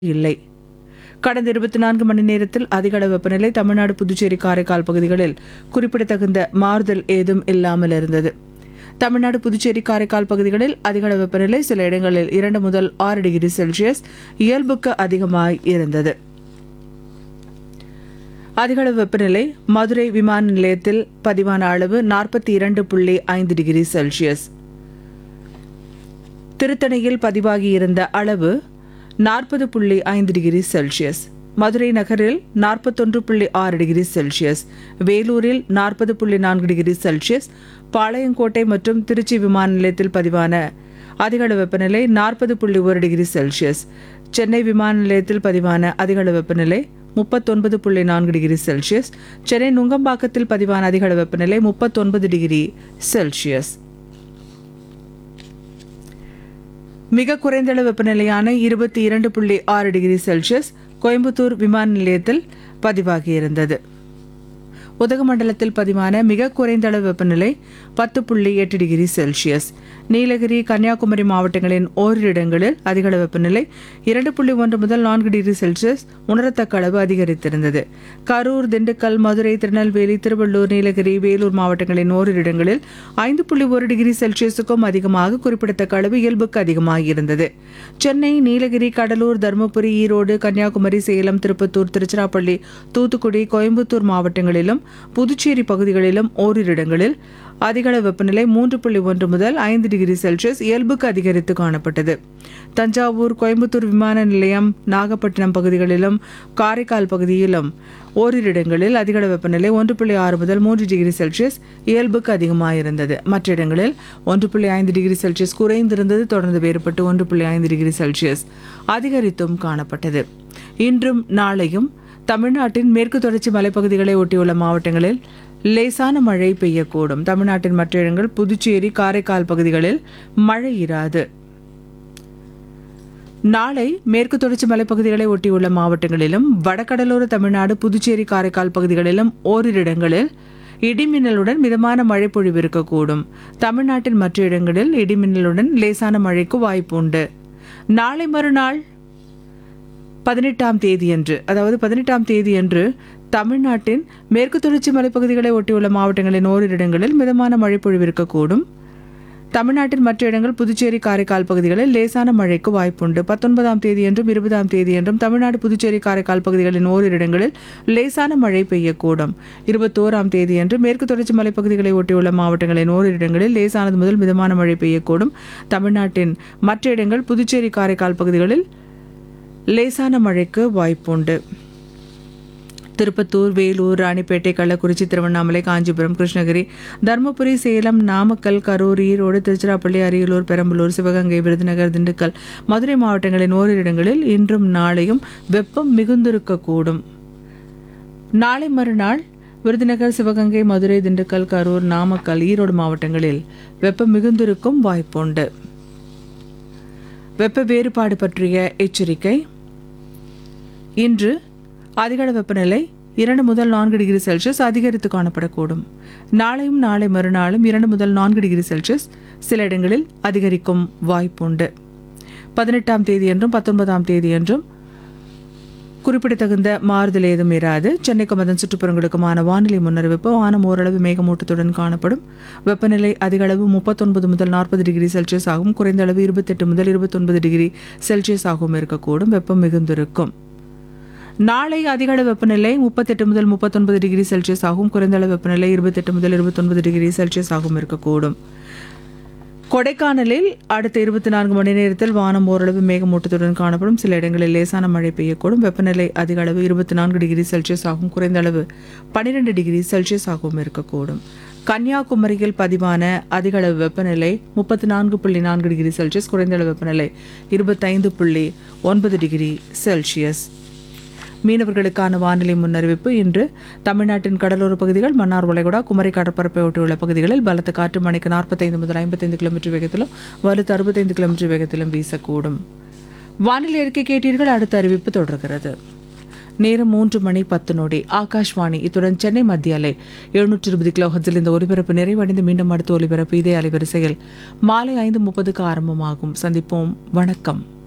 இல்லை கடந்த இருபத்தி நான்கு மணி நேரத்தில் அதிகளவு வெப்பநிலை தமிழ்நாடு புதுச்சேரி காரைக்கால் பகுதிகளில் குறிப்பிடத்தகுந்த மாறுதல் ஏதும் இல்லாமல் இருந்தது தமிழ்நாடு புதுச்சேரி காரைக்கால் பகுதிகளில் அதிகளவு வெப்பநிலை சில இடங்களில் இரண்டு முதல் ஆறு டிகிரி செல்சியஸ் இயல்புக்கு அதிகமாய் இருந்தது அதிகளவு வெப்பநிலை மதுரை விமான நிலையத்தில் பதிவான அளவு நாற்பத்தி இரண்டு புள்ளி ஐந்து டிகிரி செல்சியஸ் திருத்தணியில் பதிவாகியிருந்த அளவு நாற்பது புள்ளி ஐந்து டிகிரி செல்சியஸ் மதுரை நகரில் நாற்பத்தொன்று புள்ளி ஆறு டிகிரி செல்சியஸ் வேலூரில் நாற்பது புள்ளி நான்கு டிகிரி செல்சியஸ் பாளையங்கோட்டை மற்றும் திருச்சி விமான நிலையத்தில் பதிவான அதிகளவு வெப்பநிலை நாற்பது புள்ளி ஒரு டிகிரி செல்சியஸ் சென்னை விமான நிலையத்தில் பதிவான அதிகளவு வெப்பநிலை முப்பத்தொன்பது புள்ளி நான்கு டிகிரி செல்சியஸ் சென்னை நுங்கம்பாக்கத்தில் பதிவான அதிகளவு வெப்பநிலை முப்பத்தொன்பது டிகிரி செல்சியஸ் மிக குறைந்த அளவு வெப்பநிலையான இருபத்தி இரண்டு புள்ளி ஆறு டிகிரி செல்சியஸ் கோயம்புத்தூர் விமான நிலையத்தில் பதிவாகியிருந்தது உதகமண்டலத்தில் பதிவான மிக குறைந்த அளவு வெப்பநிலை பத்து புள்ளி எட்டு டிகிரி செல்சியஸ் நீலகிரி கன்னியாகுமரி மாவட்டங்களின் ஓரிரு இடங்களில் அதிக அளவு வெப்பநிலை இரண்டு புள்ளி ஒன்று முதல் நான்கு டிகிரி செல்சியஸ் உணரத்தக்க அளவு அதிகரித்திருந்தது கரூர் திண்டுக்கல் மதுரை திருநெல்வேலி திருவள்ளூர் நீலகிரி வேலூர் மாவட்டங்களின் ஓரிரு இடங்களில் ஐந்து புள்ளி ஒரு டிகிரி செல்சியஸுக்கும் அதிகமாக குறிப்பிடத்தக்க அளவு இயல்புக்கு அதிகமாக இருந்தது சென்னை நீலகிரி கடலூர் தருமபுரி ஈரோடு கன்னியாகுமரி சேலம் திருப்பத்தூர் திருச்சிராப்பள்ளி தூத்துக்குடி கோயம்புத்தூர் மாவட்டங்களிலும் புதுச்சேரி பகுதிகளிலும் ஓரிரு இடங்களில் அதிகளவு வெப்பநிலை மூன்று புள்ளி ஒன்று முதல் ஐந்து டிகிரி செல்சியஸ் இயல்புக்கு அதிகரித்து காணப்பட்டது தஞ்சாவூர் கோயம்புத்தூர் விமான நிலையம் நாகப்பட்டினம் பகுதிகளிலும் காரைக்கால் பகுதியிலும் ஓரிரு இடங்களில் அதிகளவு வெப்பநிலை ஒன்று புள்ளி ஆறு முதல் மூன்று டிகிரி செல்சியஸ் இயல்புக்கு அதிகமாக இருந்தது மற்ற இடங்களில் ஒன்று புள்ளி ஐந்து டிகிரி செல்சியஸ் குறைந்திருந்தது தொடர்ந்து வேறுபட்டு ஒன்று புள்ளி ஐந்து டிகிரி செல்சியஸ் அதிகரித்தும் காணப்பட்டது இன்றும் நாளையும் தமிழ்நாட்டின் மேற்கு தொடர்ச்சி மலைப்பகுதிகளை ஒட்டியுள்ள மாவட்டங்களில் லேசான மழை பெய்யக்கூடும் தமிழ்நாட்டின் மற்ற இடங்கள் புதுச்சேரி காரைக்கால் பகுதிகளில் மழை இராது நாளை மேற்கு தொடர்ச்சி மலைப்பகுதிகளை ஒட்டியுள்ள மாவட்டங்களிலும் வடகடலோர தமிழ்நாடு புதுச்சேரி காரைக்கால் பகுதிகளிலும் ஓரிரு இடங்களில் இடிமின்னலுடன் மிதமான மழை பொழிவு இருக்கக்கூடும் தமிழ்நாட்டின் மற்ற இடங்களில் இடிமின்னலுடன் லேசான மழைக்கு வாய்ப்பு உண்டு நாளை மறுநாள் பதினெட்டாம் தேதியன்று அதாவது பதினெட்டாம் தேதியன்று தமிழ்நாட்டின் மேற்கு தொடர்ச்சி மலைப்பகுதிகளை ஒட்டியுள்ள மாவட்டங்களின் ஓரிரு இடங்களில் மிதமான மழை பொழிவு இருக்கக்கூடும் தமிழ்நாட்டின் மற்ற இடங்கள் புதுச்சேரி காரைக்கால் பகுதிகளில் லேசான மழைக்கு வாய்ப்புண்டு பத்தொன்பதாம் தேதியன்றும் இருபதாம் தேதியன்றும் தமிழ்நாடு புதுச்சேரி காரைக்கால் பகுதிகளின் ஓரிரு இடங்களில் லேசான மழை பெய்யக்கூடும் இருபத்தோராம் தேதியன்று மேற்கு தொடர்ச்சி மலைப்பகுதிகளை ஒட்டியுள்ள மாவட்டங்களின் ஓரிரு இடங்களில் லேசானது முதல் மிதமான மழை பெய்யக்கூடும் தமிழ்நாட்டின் மற்ற இடங்கள் புதுச்சேரி காரைக்கால் பகுதிகளில் லேசான மழைக்கு வாய்ப்புண்டு திருப்பத்தூர் வேலூர் ராணிப்பேட்டை கள்ளக்குறிச்சி திருவண்ணாமலை காஞ்சிபுரம் கிருஷ்ணகிரி தருமபுரி சேலம் நாமக்கல் கரூர் ஈரோடு திருச்சிராப்பள்ளி அரியலூர் பெரம்பலூர் சிவகங்கை விருதுநகர் திண்டுக்கல் மதுரை மாவட்டங்களின் ஓரிரு இடங்களில் இன்றும் நாளையும் வெப்பம் மிகுந்திருக்கக்கூடும் நாளை மறுநாள் விருதுநகர் சிவகங்கை மதுரை திண்டுக்கல் கரூர் நாமக்கல் ஈரோடு மாவட்டங்களில் வெப்பம் மிகுந்திருக்கும் வாய்ப்புண்டு வெப்ப வேறுபாடு பற்றிய எச்சரிக்கை இன்று அதிகள வெப்பநிலை இரண்டு முதல் நான்கு டிகிரி செல்சியஸ் அதிகரித்து காணப்படக்கூடும் நாளையும் நாளை மறுநாளும் இரண்டு முதல் நான்கு டிகிரி செல்சியஸ் சில இடங்களில் அதிகரிக்கும் வாய்ப்புண்டு பதினெட்டாம் தேதியன்றும் பத்தொன்பதாம் தேதியன்றும் குறிப்பிடத்தகுந்த மாறுதல் ஏதும் இராது சென்னைக்கும் அதன் சுற்றுப்புறங்களுக்குமான வானிலை முன்னறிவிப்பு வானம் ஓரளவு மேகமூட்டத்துடன் காணப்படும் வெப்பநிலை அதிகளவு முப்பத்தொன்பது முதல் நாற்பது டிகிரி செல்சியஸ் ஆகும் குறைந்த அளவு இருபத்தெட்டு முதல் இருபத்தொன்பது டிகிரி செல்சியஸ் ஆகவும் இருக்கக்கூடும் வெப்பம் மிகுந்திருக்கும் நாளை அதிகளவு வெப்பநிலை முப்பத்தெட்டு முதல் முப்பத்தொன்பது டிகிரி செல்சியஸ் ஆகும் குறைந்த அளவு வெப்பநிலை இருபத்தெட்டு முதல் இருபத்தொன்பது டிகிரி செல்சியஸ் ஆகவும் இருக்கக்கூடும் கொடைக்கானலில் அடுத்த இருபத்தி நான்கு மணி நேரத்தில் வானம் ஓரளவு மேகமூட்டத்துடன் காணப்படும் சில இடங்களில் லேசான மழை பெய்யக்கூடும் வெப்பநிலை அதிக அளவு இருபத்தி நான்கு டிகிரி செல்சியஸ் ஆகும் குறைந்த அளவு பன்னிரெண்டு டிகிரி செல்சியஸ் ஆகவும் இருக்கக்கூடும் கன்னியாகுமரியில் பதிவான அதிக அளவு வெப்பநிலை முப்பத்தி நான்கு புள்ளி நான்கு டிகிரி செல்சியஸ் குறைந்த அளவு வெப்பநிலை இருபத்தைந்து புள்ளி ஒன்பது டிகிரி செல்சியஸ் மீனவர்களுக்கான வானிலை முன்னறிவிப்பு இன்று தமிழ்நாட்டின் கடலோர பகுதிகள் மன்னார் வளைகுடா குமரி கடற்பரப்பை ஒட்டியுள்ள பகுதிகளில் பலத்த காற்று மணிக்கு நாற்பத்தைந்து முதல் ஐம்பத்தைந்து கிலோமீட்டர் வேகத்திலும் வலுத்து அறுபத்தைந்து கிலோமீட்டர் வேகத்திலும் வீசக்கூடும் வானிலை அறிக்கை கேட்டீர்கள் அடுத்த அறிவிப்பு தொடர்கிறது நேரம் மூன்று மணி பத்து நொடி ஆகாஷ்வாணி இத்துடன் சென்னை மத்திய அலை எழுநூற்றி இருபது கிலோ ஹர்ட்ஸில் இந்த ஒலிபரப்பு நிறைவடைந்து மீண்டும் அடுத்த ஒலிபரப்பு இதே அலைவரிசையில் மாலை ஐந்து முப்பதுக்கு ஆரம்பமாகும் சந்திப்போம் வணக்கம்